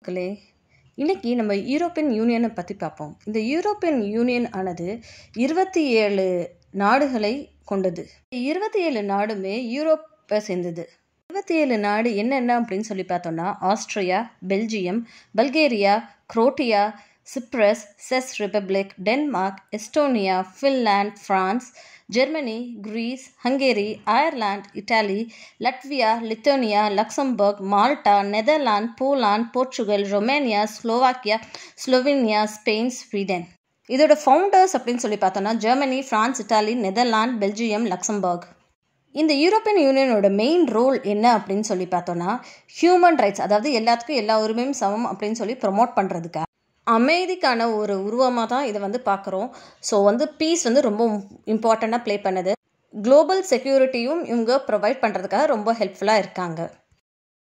மக்களே இன்னைக்கு நம்ம யூரோப்பியன் யூனியனை பற்றி பார்ப்போம் இந்த யூரோப்பியன் யூனியன் ஆனது இருபத்தி ஏழு நாடுகளை கொண்டது இருபத்தி ஏழு நாடுமே யூரோப்பை சேர்ந்தது இருபத்தி ஏழு நாடு என்னென்ன அப்படின்னு சொல்லி பார்த்தோம்னா Austria Belgium Bulgaria Croatia Cyprus Czech Republic Denmark Estonia Finland France Germany Greece Hungary Ireland Italy Latvia Lithuania Luxembourg Malta Netherlands Poland Portugal Romania Slovakia Slovenia Spain Sweden இதோட ஃபவுண்டர்ஸ் அப்படின்னு சொல்லி பார்த்தோம்னா Germany France Italy Netherlands Belgium Luxembourg இந்த European யூனியனோட main role என்ன அப்படின்னு சொல்லி பார்த்தோன்னா ஹியூமன் ரைட்ஸ் அதாவது எல்லாத்துக்கும் எல்லா உரிமையும் சமம் அப்படின்னு சொல்லி ப்ரொமோட் பண்ணுறதுக்காக அமைதிக்கான ஒரு உருவமாக தான் இதை வந்து பார்க்குறோம் ஸோ வந்து பீஸ் வந்து ரொம்ப இம்பார்ட்டண்ட்டாக ப்ளே பண்ணுது குளோபல் செக்யூரிட்டியும் இவங்க ப்ரொவைட் பண்ணுறதுக்காக ரொம்ப ஹெல்ப்ஃபுல்லாக இருக்காங்க